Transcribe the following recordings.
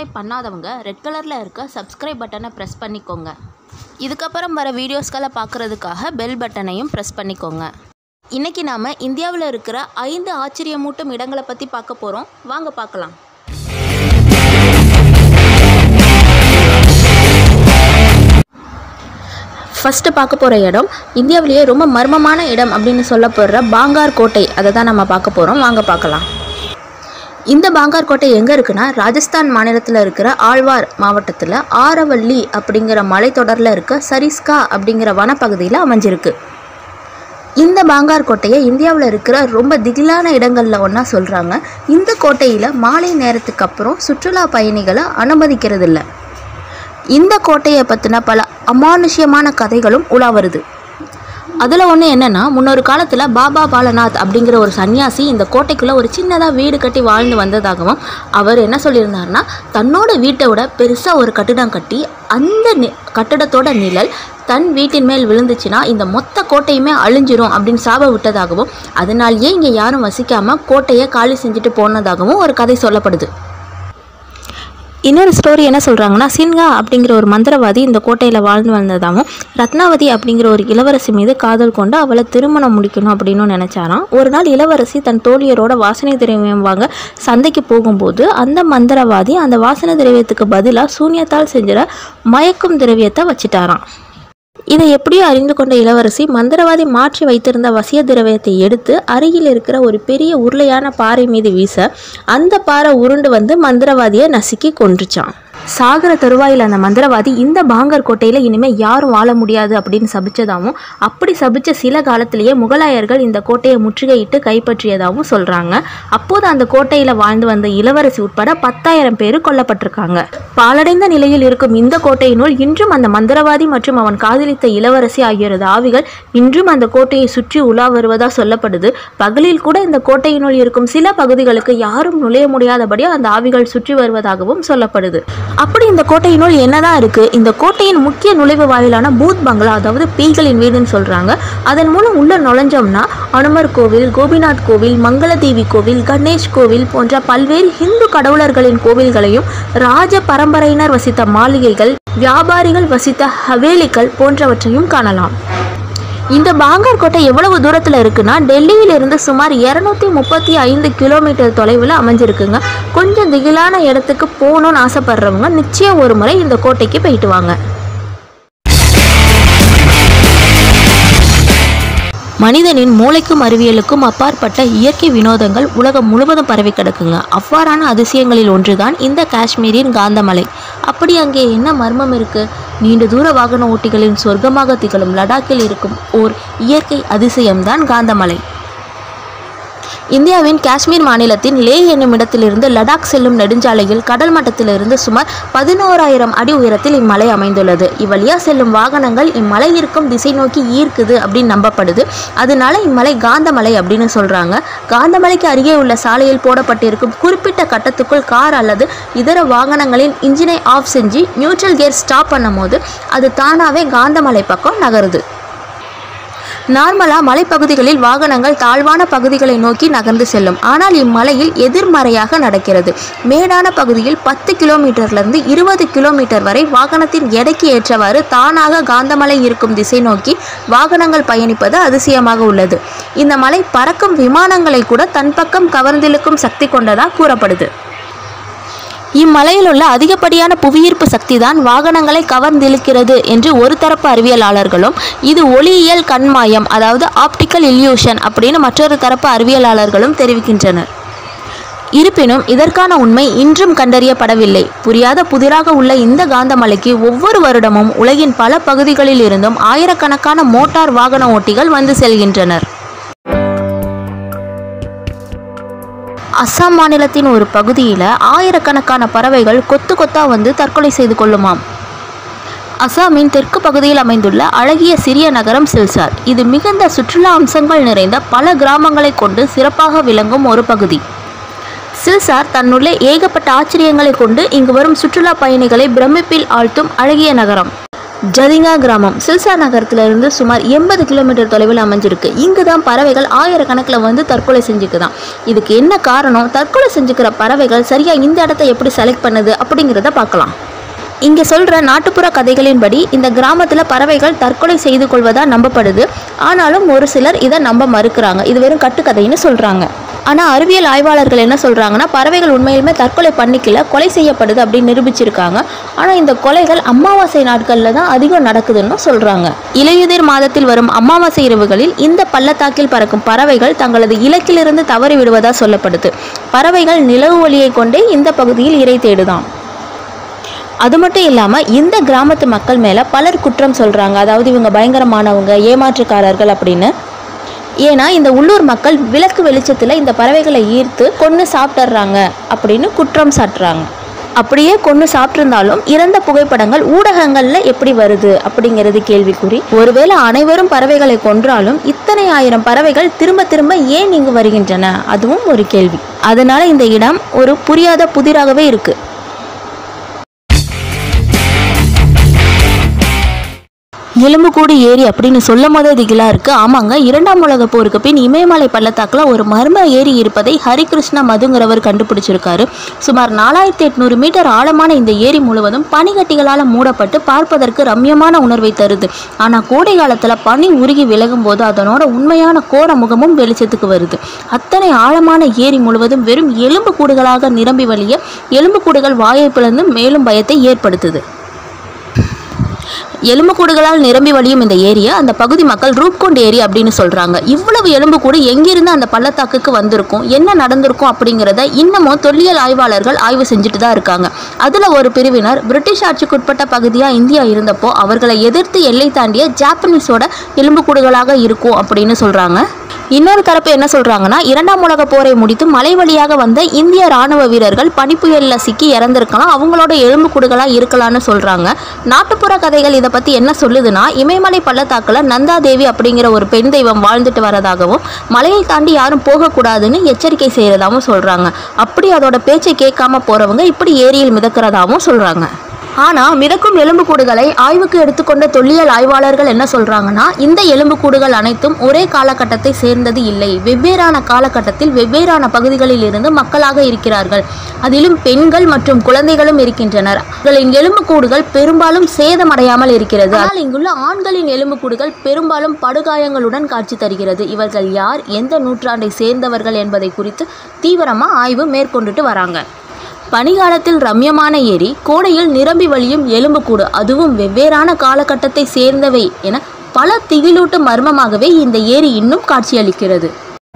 subscribe பண்ணாதவங்க red கலரில் இருக்க சப்ஸ்கிரைப் பட்டனை ப்ரெஸ் பண்ணிக்கோங்க இதுக்கப்புறம் வர வீடியோஸ்களை பார்க்குறதுக்காக பெல் பட்டனையும் ப்ரெஸ் பண்ணிக்கோங்க இன்றைக்கி நாம் இந்தியாவில் இருக்கிற ஐந்து ஆச்சரியமூட்டும் இடங்களை பற்றி பார்க்க போகிறோம் வாங்க பார்க்கலாம் ஃபஸ்ட்டு பார்க்க போகிற இடம் இந்தியாவிலேயே ரொம்ப மர்மமான இடம் அப்படின்னு சொல்லப்படுற பாங்கார் கோட்டை அதை தான் நம்ம பார்க்க போகிறோம் வாங்க பார்க்கலாம் இந்த பாங்கார் கோட்டை எங்கே இருக்குன்னா ராஜஸ்தான் மாநிலத்தில் இருக்கிற ஆழ்வார் மாவட்டத்தில் ஆரவல்லி அப்படிங்கிற மலைத்தொடரில் இருக்க சரிஸ்கா அப்படிங்கிற வனப்பகுதியில் அமைஞ்சிருக்கு இந்த பாங்கார் கோட்டையை இந்தியாவில் இருக்கிற ரொம்ப திகிலான இடங்களில் ஒன்றா சொல்கிறாங்க இந்த கோட்டையில் மாலை நேரத்துக்கு அப்புறம் சுற்றுலா பயணிகளை அனுமதிக்கிறதில்ல இந்த கோட்டையை பற்றின பல அமானுஷ்யமான கதைகளும் உலா வருது அதில் ஒன்று என்னென்னா முன்னொரு காலத்தில் பாபா பாலநாத் அப்படிங்கிற ஒரு சன்னியாசி இந்த கோட்டைக்குள்ளே ஒரு சின்னதாக வீடு கட்டி வாழ்ந்து வந்ததாகவும் அவர் என்ன சொல்லியிருந்தாருன்னா தன்னோட வீட்டை விட பெருசாக ஒரு கட்டிடம் கட்டி அந்த நி கட்டிடத்தோட நிழல் தன் வீட்டின் மேல் விழுந்துச்சுன்னா இந்த மொத்த கோட்டையுமே அழிஞ்சிரும் அப்படின்னு சாப விட்டதாகவும் அதனாலேயே இங்கே யாரும் வசிக்காமல் கோட்டையை காலி செஞ்சுட்டு போனதாகவும் ஒரு கதை சொல்லப்படுது இன்னொரு ஸ்டோரி என்ன சொல்கிறாங்கன்னா சின்ஹா அப்படிங்கிற ஒரு மந்திரவாதி இந்த கோட்டையில் வாழ்ந்து வந்ததாகவும் ரத்னாவதி அப்படிங்கிற ஒரு இளவரசி மீது காதல் கொண்டு அவளை திருமணம் முடிக்கணும் அப்படின்னு நினச்சாராம் ஒரு நாள் இளவரசி தன் தோழியரோட வாசனை திரவியம் வாங்க சந்தைக்கு போகும்போது அந்த மந்திரவாதி அந்த வாசனை திரவியத்துக்கு பதிலாக சூன்யத்தால் செஞ்சிட மயக்கும் திரவியத்தை வச்சிட்டாராம் இதை எப்படியோ அறிந்து கொண்ட இளவரசி மந்திரவாதி மாற்றி வைத்திருந்த வசிய திரவியத்தை எடுத்து அருகில் இருக்கிற ஒரு பெரிய உருளையான பாறை மீது வீச அந்த பாறை உருண்டு வந்து மந்திரவாதியை நசுக்கி கொன்றுச்சான் சாகர தருவாயில் அந்த மந்திரவாதி இந்த பாங்கர் கோட்டையில் இனிமேல் யாரும் வாழ முடியாது அப்படின்னு சபிச்சதாகவும் அப்படி சபிச்ச சில காலத்திலேயே முகலாயர்கள் இந்த கோட்டையை முற்றுகையிட்டு கைப்பற்றியதாகவும் சொல்கிறாங்க அப்போது அந்த கோட்டையில் வாழ்ந்து வந்த இளவரசி உட்பட பத்தாயிரம் பேர் கொல்லப்பட்டிருக்காங்க பாலடைந்த நிலையில் இருக்கும் இந்த கோட்டையினுள் இன்றும் அந்த மந்திரவாதி மற்றும் அவன் காதலித்த இளவரசி ஆகியோரது ஆவிகள் இன்றும் அந்த கோட்டையை சுற்றி உலா வருவதா சொல்லப்படுது பகலில் கூட இந்த கோட்டையினுள் இருக்கும் சில பகுதிகளுக்கு யாரும் நுழைய முடியாதபடி அந்த ஆவிகள் சுற்றி வருவதாகவும் சொல்லப்படுது அப்படி இந்த கோட்டையினுள் என்னதான் இருக்கு இந்த கோட்டையின் முக்கிய நுழைவு வாயிலான பூத் பங்களா அதாவது பேய்களின் வீடுன்னு சொல்றாங்க அதன் மூலம் உள்ள நுழைஞ்சோம்னா அனுமர் கோவில் கோபிநாத் கோவில் மங்களதேவி கோவில் கணேஷ் கோவில் போன்ற பல்வேறு இந்து கடவுளர்களின் கோவில்களையும் ராஜ பரம்பரையினர் வசித்த மாளிகைகள் வியாபாரிகள் வசித்த ஹவேலிகள் போன்றவற்றையும் காணலாம் இந்த பாங்கர் கோட்டை எவ்வளவு தூரத்தில் இருக்குன்னா டெல்லியிலிருந்து சுமார் இரநூத்தி முப்பத்தி ஐந்து கிலோமீட்டர் தொலைவில் அமைஞ்சிருக்குங்க கொஞ்சம் திகிலான இடத்துக்கு போகணும்னு ஆசைப்படுறவங்க நிச்சயம் ஒரு முறை இந்த கோட்டைக்கு போயிட்டு வாங்க மனிதனின் மூளைக்கும் அறிவியலுக்கும் அப்பாற்பட்ட இயற்கை வினோதங்கள் உலகம் முழுவதும் பரவி கிடக்குங்க அவ்வாறான அதிசயங்களில் ஒன்றுதான் இந்த காஷ்மீரின் காந்தமலை அப்படி அங்கே என்ன மர்மம் இருக்கு நீண்ட தூர வாகன ஓட்டிகளின் சொர்க்கமாக திகழும் லடாக்கில் இருக்கும் ஓர் இயற்கை அதிசயம்தான் காந்தமலை இந்தியாவின் காஷ்மீர் மாநிலத்தின் லே என்னும் இடத்திலிருந்து லடாக் செல்லும் நெடுஞ்சாலையில் கடல் மட்டத்திலிருந்து சுமார் பதினோராயிரம் அடி உயரத்தில் இம்மலை அமைந்துள்ளது இவ்வழியா செல்லும் வாகனங்கள் இம்மலை இருக்கும் திசை நோக்கி ஈர்க்குது அப்படின்னு நம்பப்படுது அதனால இம்மலை காந்தமலை அப்படின்னு சொல்றாங்க காந்தமலைக்கு அருகே உள்ள சாலையில் போடப்பட்டிருக்கும் குறிப்பிட்ட கட்டத்துக்குள் கார் அல்லது இதர வாகனங்களின் இன்ஜினை ஆஃப் செஞ்சு நியூட்ரல் கியர் ஸ்டாப் பண்ணும்போது அது தானாவே காந்தமலை பக்கம் நகருது நார்மலாக மலைப்பகுதிகளில் வாகனங்கள் தாழ்வான பகுதிகளை நோக்கி நகர்ந்து செல்லும் ஆனால் இம்மலையில் எதிர்மறையாக நடக்கிறது மேடான பகுதியில் பத்து கிலோமீட்டர்லேருந்து இருபது கிலோமீட்டர் வரை வாகனத்தின் எடைக்கு ஏற்றவாறு தானாக காந்தமலை இருக்கும் திசை நோக்கி வாகனங்கள் பயணிப்பது அதிசயமாக உள்ளது இந்த மலை பறக்கும் விமானங்களை கூட தன் பக்கம் கவர்ந்திழுக்கும் சக்தி கொண்டதாக கூறப்படுது இம்மலையில் உள்ள அதிகப்படியான புவியீர்ப்பு சக்தி தான் வாகனங்களை கவர்ந்திழுக்கிறது என்று ஒரு தரப்பு அறிவியலாளர்களும் இது ஒளியியல் கண்மாயம் அதாவது ஆப்டிக்கல் இல்யூஷன் அப்படின்னு மற்றொரு தரப்பு அறிவியலாளர்களும் தெரிவிக்கின்றனர் இருப்பினும் இதற்கான உண்மை இன்றும் கண்டறியப்படவில்லை புரியாத புதிராக உள்ள இந்த காந்தமலைக்கு ஒவ்வொரு வருடமும் உலகின் பல பகுதிகளில் இருந்தும் ஆயிரக்கணக்கான மோட்டார் வாகன ஓட்டிகள் வந்து செல்கின்றனர் அஸ்ஸாம் மாநிலத்தின் ஒரு பகுதியில் ஆயிரக்கணக்கான பறவைகள் கொத்து கொத்தா வந்து தற்கொலை செய்து கொள்ளுமாம் அசாமின் தெற்கு பகுதியில் அமைந்துள்ள அழகிய சிறிய நகரம் சில்சார் இது மிகுந்த சுற்றுலா அம்சங்கள் நிறைந்த பல கிராமங்களை கொண்டு சிறப்பாக விளங்கும் ஒரு பகுதி சில்சார் தன்னுள்ளே ஏகப்பட்ட ஆச்சரியங்களை கொண்டு இங்கு வரும் சுற்றுலா பயணிகளை பிரமிப்பில் ஆழ்த்தும் அழகிய நகரம் ஜதிங்கா கிராமம் சில்சா நகரத்திலிருந்து சுமார் எண்பது கிலோமீட்டர் தொலைவில் அமைஞ்சிருக்கு இங்கு தான் பறவைகள் ஆயிரக்கணக்கில் வந்து தற்கொலை செஞ்சுக்குதான் இதுக்கு என்ன காரணம் தற்கொலை செஞ்சுக்கிற பறவைகள் சரியாக இந்த இடத்த எப்படி செலக்ட் பண்ணுது அப்படிங்கிறத பார்க்கலாம் இங்கே சொல்கிற நாட்டுப்புற கதைகளின்படி இந்த கிராமத்தில் பறவைகள் தற்கொலை செய்து கொள்வதாக நம்பப்படுது ஆனாலும் ஒரு சிலர் இதை நம்ப மறுக்கிறாங்க இது வெறும் கட்டுக்கதைன்னு சொல்கிறாங்க ஆனால் அறிவியல் ஆய்வாளர்கள் என்ன சொல்கிறாங்கன்னா பறவைகள் உண்மையிலுமே தற்கொலை பண்ணிக்கல கொலை செய்யப்படுது அப்படின்னு நிரூபிச்சிருக்காங்க ஆனால் இந்த கொலைகள் அமாவாசை நாட்களில் தான் அதிகம் நடக்குதுன்னு சொல்கிறாங்க இலையுதிர் மாதத்தில் வரும் அமாவாசை இரவுகளில் இந்த பள்ளத்தாக்கில் பறக்கும் பறவைகள் தங்களது இலக்கிலிருந்து தவறி விடுவதாக சொல்லப்படுது பறவைகள் நிலவு ஒளியை கொண்டே இந்த பகுதியில் இறை தேடுதான் அது மட்டும் இல்லாமல் இந்த கிராமத்து மக்கள் மேலே பலர் குற்றம் சொல்கிறாங்க அதாவது இவங்க பயங்கரமானவங்க ஏமாற்றுக்காரர்கள் அப்படின்னு ஏன்னா இந்த உள்ளூர் மக்கள் விளக்கு வெளிச்சத்தில் இந்த பறவைகளை ஈர்த்து கொன்று சாப்பிட்டுறாங்க அப்படின்னு குற்றம் சாட்டுறாங்க அப்படியே கொன்று சாப்பிட்டிருந்தாலும் இறந்த புகைப்படங்கள் ஊடகங்களில் எப்படி வருது அப்படிங்கிறது கேள்விக்குறி ஒருவேளை அனைவரும் பறவைகளை கொன்றாலும் இத்தனை ஆயிரம் பறவைகள் திரும்ப திரும்ப ஏன் இங்கு வருகின்றன அதுவும் ஒரு கேள்வி அதனால இந்த இடம் ஒரு புரியாத புதிராகவே இருக்கு எலும்புக்கூடு ஏரி அப்படின்னு சொல்லும் போதே திகிலா இருக்கு ஆமாங்க இரண்டாம் உலக போருக்கு பின் இமயமலை பள்ளத்தாக்குல ஒரு மர்ம ஏரி இருப்பதை ஹரிகிருஷ்ண மதுங்கிறவர் கண்டுபிடிச்சிருக்காரு சுமார் நாலாயிரத்தி எட்நூறு மீட்டர் ஆழமான இந்த ஏரி முழுவதும் பனிக்கட்டிகளால் மூடப்பட்டு பார்ப்பதற்கு ரம்யமான உணர்வை தருது ஆனா கோடை காலத்துல பனி உருகி விலகும் போது அதனோட உண்மையான கோர முகமும் வெளிச்சத்துக்கு வருது அத்தனை ஆழமான ஏரி முழுவதும் வெறும் எலும்பு கூடுகளாக நிரம்பி வழிய எலும்பு கூடுகள் வாயை பிளந்து மேலும் பயத்தை ஏற்படுத்துது எலும்புக்கூடுகளால் நிரம்பி வழியும் இந்த ஏரியை அந்த பகுதி மக்கள் ரூப்கொண்ட் ஏரி அப்படின்னு சொல்றாங்க இவ்வளவு எலும்புக்கூடு எங்கிருந்து அந்த பள்ளத்தாக்குக்கு வந்திருக்கும் என்ன நடந்திருக்கும் அப்படிங்கிறத இன்னமும் தொல்லியல் ஆய்வாளர்கள் ஆய்வு செஞ்சுட்டு தான் இருக்காங்க அதுல ஒரு பிரிவினர் பிரிட்டிஷ் ஆட்சிக்குட்பட்ட பகுதியா இந்தியா இருந்தப்போ அவர்களை எதிர்த்து எல்லை தாண்டிய ஜாப்பனீஸோட எலும்புக்கூடுகளாக இருக்கும் அப்படின்னு சொல்றாங்க இன்னொரு தரப்பு என்ன சொல்றாங்கன்னா இரண்டாம் உலக போரை முடித்து மலை வழியாக வந்த இந்திய ராணுவ வீரர்கள் பனிப்புயல்ல சிக்கி இறந்திருக்கலாம் அவங்களோட எலும்புக்கூடுகளா இருக்கலாம்னு சொல்றாங்க நாட்டுப்புற கதைகள் இதை பத்தி என்ன சொல்லுதுன்னா இமயமலை பள்ளத்தாக்குல நந்தாதேவி அப்படிங்கிற ஒரு பெண் தெய்வம் வாழ்ந்துட்டு வரதாகவும் மலையை தாண்டி யாரும் போகக்கூடாதுன்னு எச்சரிக்கை செய்யறதாகவும் சொல்றாங்க அப்படி அதோட பேச்சை கேட்காம போறவங்க இப்படி ஏரியில் மிதக்கிறதாவும் சொல்றாங்க ஆனால் மிதக்கும் எலும்புக்கூடுகளை ஆய்வுக்கு எடுத்துக்கொண்ட தொல்லியல் ஆய்வாளர்கள் என்ன சொல்றாங்கன்னா இந்த எலும்புக்கூடுகள் அனைத்தும் ஒரே காலகட்டத்தை சேர்ந்தது இல்லை வெவ்வேறான காலகட்டத்தில் வெவ்வேறான பகுதிகளில் இருந்து மக்களாக இருக்கிறார்கள் அதிலும் பெண்கள் மற்றும் குழந்தைகளும் இருக்கின்றனர் அவர்களின் எலும்புக்கூடுகள் பெரும்பாலும் சேதமடையாமல் இருக்கிறது ஆனால் இங்குள்ள ஆண்களின் எலும்புக்கூடுகள் பெரும்பாலும் படுகாயங்களுடன் காட்சி தருகிறது இவர்கள் யார் எந்த நூற்றாண்டை சேர்ந்தவர்கள் என்பதை குறித்து தீவிரமா ஆய்வு மேற்கொண்டுட்டு வராங்க பனிகாலத்தில் ரம்யமான ஏரி கோடையில் நிரம்பி வழியும் எலும்புக்கூடு அதுவும் வெவ்வேறான காலகட்டத்தை சேர்ந்தவை என பல திகிலூட்டு மர்மமாகவே இந்த ஏரி இன்னும் காட்சியளிக்கிறது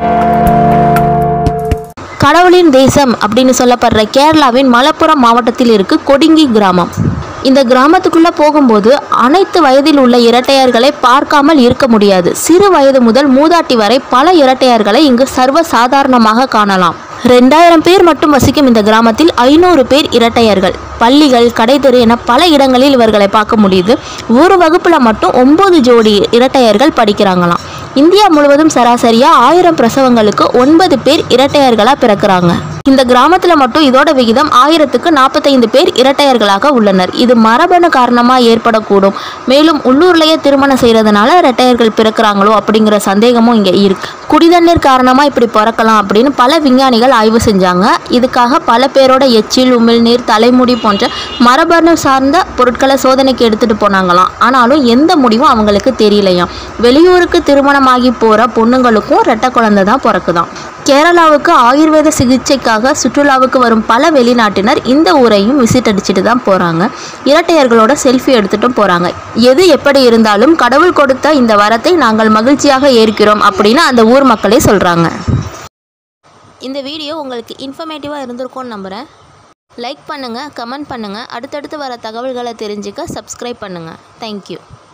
கடவுளின் தேசம் அப்படின்னு சொல்லப்படுற கேரளாவின் மலப்புரம் மாவட்டத்தில் இருக்கு கொடிங்கி கிராமம் இந்த கிராமத்துக்குள்ள போகும்போது அனைத்து வயதில் உள்ள இரட்டையர்களை பார்க்காமல் இருக்க முடியாது சிறு வயது முதல் மூதாட்டி வரை பல இரட்டையர்களை இங்கு சர்வ சாதாரணமாக காணலாம் ரெண்டாயிரம் பேர் மட்டும் வசிக்கும் இந்த கிராமத்தில் ஐநூறு பேர் இரட்டையர்கள் பள்ளிகள் கடைத்தெரு என பல இடங்களில் இவர்களை பார்க்க முடியுது ஒரு வகுப்புல மட்டும் ஒன்பது ஜோடி இரட்டையர்கள் படிக்கிறாங்களாம் இந்தியா முழுவதும் சராசரியா ஆயிரம் பிரசவங்களுக்கு ஒன்பது பேர் இரட்டையர்களா பிறக்கிறாங்க இந்த கிராமத்துல மட்டும் இதோட விகிதம் ஆயிரத்துக்கு நாற்பத்தைந்து பேர் இரட்டையர்களாக உள்ளனர் இது மரபணு காரணமா ஏற்படக்கூடும் மேலும் உள்ளூர்லயே திருமணம் செய்யறதுனால இரட்டையர்கள் பிறக்கிறாங்களோ அப்படிங்கிற சந்தேகமும் இங்க இருக்கு குடிதண்ணீர் காரணமா இப்படி பிறக்கலாம் அப்படின்னு பல விஞ்ஞானிகள் ஆய்வு செஞ்சாங்க இதுக்காக பல பேரோட எச்சில் உமிழ்நீர் தலைமுடி போன்ற மரபணு சார்ந்த பொருட்களை சோதனைக்கு எடுத்துட்டு போனாங்களாம் ஆனாலும் எந்த முடிவும் அவங்களுக்கு தெரியலையாம் வெளியூருக்கு திருமணமாகி போற பொண்ணுங்களுக்கும் ரெட்டை குழந்தை தான் பிறக்குதாம் கேரளாவுக்கு ஆயுர்வேத சிகிச்சைக்காக சுற்றுலாவுக்கு வரும் பல வெளிநாட்டினர் இந்த ஊரையும் விசிட் அடிச்சுட்டு தான் போகிறாங்க இரட்டையர்களோட செல்ஃபி எடுத்துட்டும் போகிறாங்க எது எப்படி இருந்தாலும் கடவுள் கொடுத்த இந்த வரத்தை நாங்கள் மகிழ்ச்சியாக ஏற்கிறோம் அப்படின்னு அந்த ஊர் மக்களே சொல்கிறாங்க இந்த வீடியோ உங்களுக்கு இன்ஃபர்மேட்டிவாக இருந்திருக்கும்னு நம்புகிறேன் லைக் பண்ணுங்கள் கமெண்ட் பண்ணுங்கள் அடுத்தடுத்து வர தகவல்களை தெரிஞ்சுக்க சப்ஸ்கிரைப் பண்ணுங்கள் தேங்க்யூ